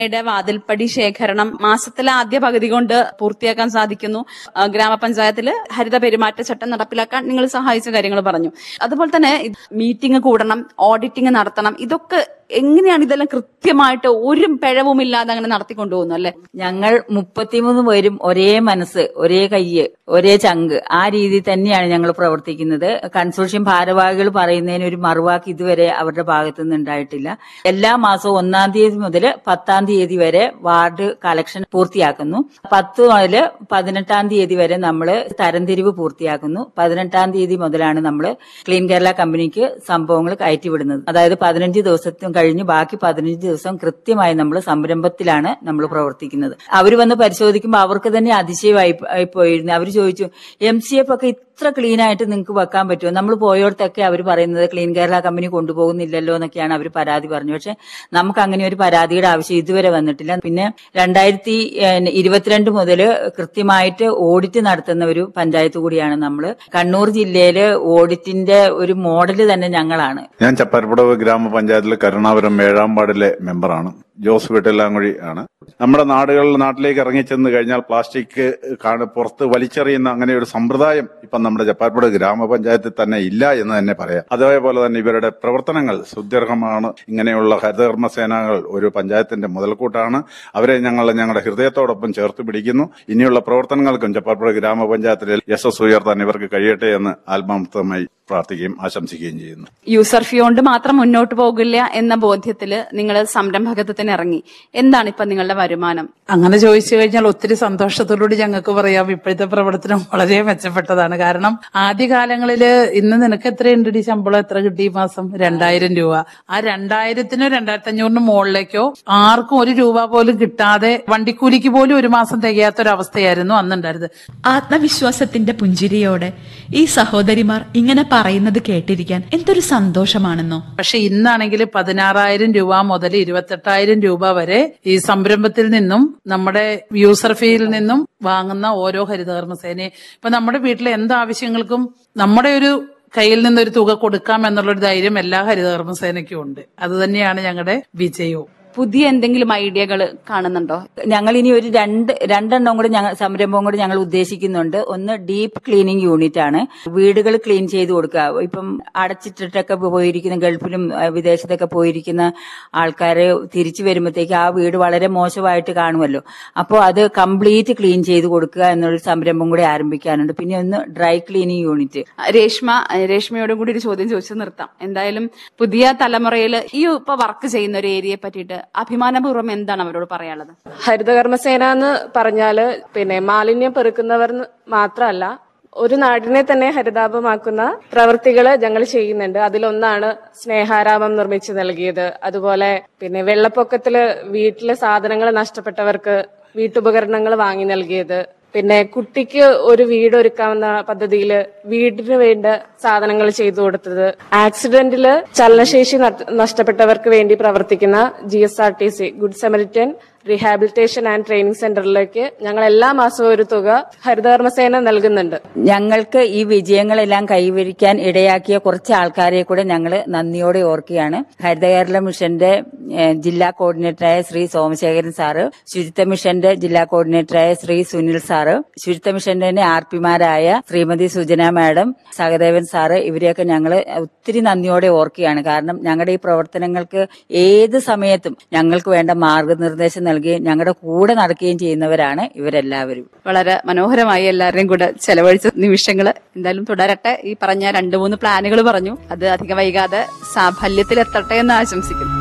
യുടെ വാതിൽപ്പടി ശേഖരണം മാസത്തിലെ ആദ്യ പകുതി കൊണ്ട് പൂർത്തിയാക്കാൻ സാധിക്കുന്നു ആ, ഗ്രാമപഞ്ചായത്തില് ഹരിത പെരുമാറ്റച്ചട്ടം നടപ്പിലാക്കാൻ നിങ്ങൾ സഹായിച്ച കാര്യങ്ങൾ പറഞ്ഞു അതുപോലെ തന്നെ മീറ്റിംഗ് കൂടണം ഓഡിറ്റിംഗ് നടത്തണം ഇതൊക്കെ എങ്ങനെയാണ് ഇതെല്ലാം കൃത്യമായിട്ട് ഒരു പിഴവുമില്ലാതെ അങ്ങനെ നടത്തിക്കൊണ്ടുപോകുന്നു അല്ലെ ഞങ്ങൾ മുപ്പത്തിമൂന്ന് പേരും ഒരേ മനസ്സ് ഒരേ കയ്യ് ഒരേ ചങ്ക് ആ രീതിയിൽ തന്നെയാണ് ഞങ്ങൾ പ്രവർത്തിക്കുന്നത് കൺസോർഷ്യം ഭാരവാഹികൾ പറയുന്നതിന് ഒരു മറുവാക്ക് ഇതുവരെ അവരുടെ ഭാഗത്തു നിന്ന് ഉണ്ടായിട്ടില്ല എല്ലാ മാസവും ഒന്നാം തീയതി മുതൽ പത്താം തീയതി വരെ വാർഡ് കളക്ഷൻ പൂർത്തിയാക്കുന്നു പത്ത് മുതൽ പതിനെട്ടാം തീയതി വരെ നമ്മൾ തരംതിരിവ് പൂർത്തിയാക്കുന്നു പതിനെട്ടാം തീയതി മുതലാണ് നമ്മൾ ക്ലീൻ കേരള കമ്പനിക്ക് സംഭവങ്ങൾ കയറ്റിവിടുന്നത് അതായത് പതിനഞ്ച് ദിവസത്തും കഴിഞ്ഞ് ബാക്കി പതിനഞ്ച് ദിവസം കൃത്യമായി നമ്മൾ സംരംഭത്തിലാണ് നമ്മൾ പ്രവർത്തിക്കുന്നത് അവർ വന്ന് പരിശോധിക്കുമ്പോൾ അവർക്ക് തന്നെ അതിശയമായി ആയി പോയിരുന്നു അവർ ചോദിച്ചു എം സി എഫ് ഒക്കെ ഇത്ര ക്ലീൻ ആയിട്ട് നിങ്ങൾക്ക് വെക്കാൻ പറ്റുമോ നമ്മൾ പോയോടത്തൊക്കെ അവർ പറയുന്നത് ക്ലീൻ കേരള കമ്പനി കൊണ്ടുപോകുന്നില്ലല്ലോ എന്നൊക്കെയാണ് അവർ പരാതി പറഞ്ഞു പക്ഷെ നമുക്ക് അങ്ങനെ ഒരു പരാതിയുടെ ആവശ്യം ഇതുവരെ വന്നിട്ടില്ല പിന്നെ രണ്ടായിരത്തി ഇരുപത്തിരണ്ട് മുതൽ കൃത്യമായിട്ട് ഓഡിറ്റ് നടത്തുന്ന ഒരു പഞ്ചായത്ത് കൂടിയാണ് നമ്മൾ കണ്ണൂർ ജില്ലയില് ഓഡിറ്റിന്റെ ഒരു മോഡല് തന്നെ ഞങ്ങളാണ് ഞാൻ ചപ്പാരപ്പടവ് ഗ്രാമപഞ്ചായത്തിലെ കരുണാപുരം ഏഴാം വാർഡിലെ മെമ്പറാണ് ജോസ് വീട്ടിലാങ്കുഴി ആണ് നമ്മുടെ നാടുകളിൽ നാട്ടിലേക്ക് ഇറങ്ങിച്ചെന്ന് കഴിഞ്ഞാൽ പ്ലാസ്റ്റിക് കാണ പുറത്ത് വലിച്ചെറിയുന്ന അങ്ങനെ ഒരു സമ്പ്രദായം ഇപ്പം നമ്മുടെ ചപ്പാരപ്പടവ് ഗ്രാമപഞ്ചായത്തിൽ തന്നെ ഇല്ല എന്ന് തന്നെ പറയാം അതേപോലെ തന്നെ ഇവരുടെ പ്രവർത്തനങ്ങൾ സുദീർഘമാണ് ഇങ്ങനെയുള്ള ഹരിതകർമ്മ സേനകൾ ഒരു പഞ്ചായത്തിന്റെ മുതൽക്കൂട്ടാണ് അവരെ ഞങ്ങൾ ഞങ്ങളുടെ ഹൃദയത്തോടൊപ്പം ചേർത്ത് പിടിക്കുന്നു ഇനിയുള്ള പ്രവർത്തനങ്ങൾക്കും ചപ്പാരപ്പുഴ ഗ്രാമപഞ്ചായത്തിൽ യശസ് ഉയർത്താൻ ഇവർക്ക് കഴിയട്ടെ എന്ന് ആത്മാർത്ഥമായി പ്രാർത്ഥിക്കുകയും ആശംസിക്കുകയും ചെയ്യുന്നു യൂസർ ഫീ കൊണ്ട് മാത്രം മുന്നോട്ട് പോകില്ല എന്ന ബോധ്യത്തില് നിങ്ങൾ സംരംഭകത്വത്തിന് ഇറങ്ങി എന്താണ് ഇപ്പൊ നിങ്ങളുടെ വരുമാനം അങ്ങനെ ചോദിച്ചു കഴിഞ്ഞാൽ ഒത്തിരി സന്തോഷത്തോടുകൂടി ഞങ്ങൾക്ക് പറയാം ഇപ്പോഴത്തെ പ്രവർത്തനം വളരെ മെച്ചപ്പെട്ടതാണ് കാരണം ആദ്യകാലങ്ങളില് ഇന്ന് നിനക്ക് എത്രയുണ്ട് ഈ ശമ്പളം എത്ര കിട്ടി ഈ മാസം രണ്ടായിരം രൂപ ആ രണ്ടായിരത്തിനോ രണ്ടായിരത്തി അഞ്ഞൂറിന് മുകളിലേക്കോ ആർക്കും ഒരു രൂപ പോലും കിട്ടാതെ വണ്ടിക്കൂലിക്ക് പോലും ഒരു മാസം തികയാത്തൊരവസ്ഥയായിരുന്നു അന്നുണ്ടായിരുന്നത് ആത്മവിശ്വാസത്തിന്റെ പുഞ്ചിരിയോടെ ഈ സഹോദരിമാർ ഇങ്ങനെ പറയുന്നത് കേട്ടിരിക്കാൻ എന്തൊരു സന്തോഷമാണെന്നോ പക്ഷെ ഇന്നാണെങ്കിൽ പതിനാറായിരം രൂപ മുതൽ ഇരുപത്തെട്ടായിരം രൂപ വരെ ഈ സംരംഭത്തിൽ നിന്നും നമ്മുടെ യൂസർ ഫീയിൽ നിന്നും വാങ്ങുന്ന ഓരോ ഹരിതകർമ്മസേനയെ ഇപ്പൊ നമ്മുടെ വീട്ടിലെ എന്ത് ആവശ്യങ്ങൾക്കും നമ്മുടെ ഒരു കയ്യിൽ നിന്നൊരു തുക കൊടുക്കാം എന്നുള്ളൊരു ധൈര്യം എല്ലാ ഹരിതകർമ്മസേനയ്ക്കും ഉണ്ട് അത് തന്നെയാണ് ഞങ്ങളുടെ വിജയവും പുതിയ എന്തെങ്കിലും ഐഡിയകൾ കാണുന്നുണ്ടോ ഞങ്ങൾ ഇനി ഒരു രണ്ട് രണ്ടെണ്ണം കൂടി ഞങ്ങൾ സംരംഭം കൂടി ഞങ്ങൾ ഉദ്ദേശിക്കുന്നുണ്ട് ഒന്ന് ഡീപ്പ് ക്ലീനിങ് യൂണിറ്റ് ആണ് വീടുകൾ ക്ലീൻ ചെയ്ത് കൊടുക്കുക ഇപ്പം അടച്ചിട്ടിട്ടൊക്കെ പോയിരിക്കുന്ന ഗൾഫിലും അഹ് വിദേശത്തൊക്കെ പോയിരിക്കുന്ന ആൾക്കാരെ തിരിച്ചു വരുമ്പോഴത്തേക്ക് ആ വീട് വളരെ മോശമായിട്ട് കാണുമല്ലോ അപ്പോൾ അത് കംപ്ലീറ്റ് ക്ലീൻ ചെയ്ത് കൊടുക്കുക എന്നൊരു സംരംഭം കൂടി ആരംഭിക്കാനുണ്ട് പിന്നെ ഒന്ന് ഡ്രൈ ക്ലീനിങ് യൂണിറ്റ് രേഷ്മ രേഷ്മയോടും കൂടി ഒരു ചോദ്യം ചോദിച്ചു നിർത്താം എന്തായാലും പുതിയ തലമുറയിൽ ഈ ഇപ്പൊ വർക്ക് ചെയ്യുന്ന ഒരു ഏരിയയെ പറ്റിയിട്ട് അഭിമാനപൂർവ്വം എന്താണ് അവരോട് പറയാനുള്ളത് ഹരിതകർമ്മസേന എന്ന് പറഞ്ഞാല് പിന്നെ മാലിന്യം പെറുക്കുന്നവർ മാത്രമല്ല ഒരു നാടിനെ തന്നെ ഹരിതാപമാക്കുന്ന പ്രവൃത്തികൾ ഞങ്ങൾ ചെയ്യുന്നുണ്ട് അതിലൊന്നാണ് സ്നേഹാരാമം നിർമ്മിച്ചു നൽകിയത് അതുപോലെ പിന്നെ വെള്ളപ്പൊക്കത്തില് വീട്ടിലെ സാധനങ്ങൾ നഷ്ടപ്പെട്ടവർക്ക് വീട്ടുപകരണങ്ങൾ വാങ്ങി നൽകിയത് പിന്നെ കുട്ടിക്ക് ഒരു വീട് ഒരുക്കാവുന്ന പദ്ധതിയിൽ വീടിന് വേണ്ട സാധനങ്ങൾ ചെയ്തു കൊടുത്തത് ആക്സിഡന്റില് ചലനശേഷി നഷ്ട- നഷ്ടപ്പെട്ടവർക്ക് വേണ്ടി പ്രവർത്തിക്കുന്ന G S R T C Good Samaritan Rehabilitation and Training സെന്ററിലേക്ക് ഞങ്ങൾ എല്ലാ മാസവും ഒരു തുക ഹരിതകർമ്മസേന നൽകുന്നുണ്ട് ഞങ്ങൾക്ക് ഈ വിജയങ്ങളെല്ലാം കൈവരിക്കാൻ ഇടയാക്കിയ കുറച്ച് ആൾക്കാരെ കൂടെ ഞങ്ങൾ നന്ദിയോടെ ഓർക്കുകയാണ് ഹരിതകേരള മിഷന്റെ ഏഹ്, ജില്ലാ കോർഡിനേറ്ററായ ശ്രീ സോമശേഖരൻ സാറ് ശുചിത്വ മിഷന്റെ ജില്ലാ കോർഡിനേറ്ററായ ശ്രീ സുനിൽ സാറ് ശുചിത്വ മിഷന്റെ തന്നെ ആർ പിമാരായ ശ്രീമതി സുജന മാഡം സഹദേവൻ സാറ് ഇവരെയൊക്കെ ഞങ്ങൾ ഒത്തിരി നന്ദിയോടെ ഓർക്കുകയാണ് കാരണം ഞങ്ങളുടെ ഈ പ്രവർത്തനങ്ങൾക്ക് ഏത് സമയത്തും ഞങ്ങൾക്ക് വേണ്ട മാർഗനിർദ്ദേശം നൽകുകയും ഞങ്ങളുടെ കൂടെ നടക്കുകയും ചെയ്യുന്നവരാണ് ഇവരെല്ലാവരും വളരെ മനോഹരമായി എല്ലാവരുടെയും കൂടെ ചെലവഴിച്ച നിമിഷങ്ങൾ എന്തായാലും തുടരട്ടെ ഈ പറഞ്ഞ രണ്ടു മൂന്ന് പ്ലാനുകൾ പറഞ്ഞു അത് അധികം വൈകാതെ സാഫല്യത്തിലെത്തട്ടെ എന്ന് ആശംസിക്കുന്നു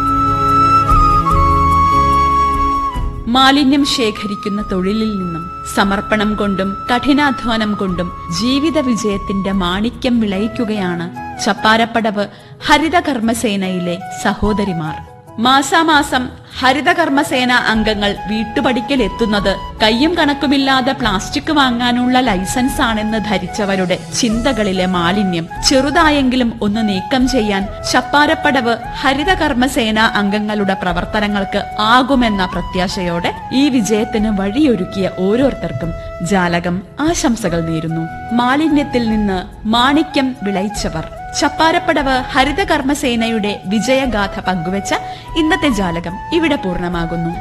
മാലിന്യം ശേഖരിക്കുന്ന തൊഴിലിൽ നിന്നും സമർപ്പണം കൊണ്ടും കഠിനാധ്വാനം കൊണ്ടും ജീവിത വിജയത്തിന്റെ മാണിക്യം വിളയിക്കുകയാണ് ചപ്പാരപ്പടവ് ഹരിതകർമ്മസേനയിലെ സഹോദരിമാർ മാസാമാസം ഹരിതകർമ്മസേന അംഗങ്ങൾ വീട്ടുപടിക്കൽ എത്തുന്നത് കയ്യും കണക്കുമില്ലാതെ പ്ലാസ്റ്റിക് വാങ്ങാനുള്ള ലൈസൻസ് ആണെന്ന് ധരിച്ചവരുടെ ചിന്തകളിലെ മാലിന്യം ചെറുതായെങ്കിലും ഒന്ന് നീക്കം ചെയ്യാൻ ചപ്പാരപ്പടവ് ഹരിതകർമ്മസേന അംഗങ്ങളുടെ പ്രവർത്തനങ്ങൾക്ക് ആകുമെന്ന പ്രത്യാശയോടെ ഈ വിജയത്തിന് വഴിയൊരുക്കിയ ഓരോരുത്തർക്കും ജാലകം ആശംസകൾ നേരുന്നു മാലിന്യത്തിൽ നിന്ന് മാണിക്യം വിളയിച്ചവർ ചപ്പാരപ്പടവ് ഹരിതകർമ്മസേനയുടെ വിജയഗാഥ പങ്കുവച്ച ഇന്നത്തെ ജാലകം ഇവിടെ പൂർണ്ണമാകുന്നു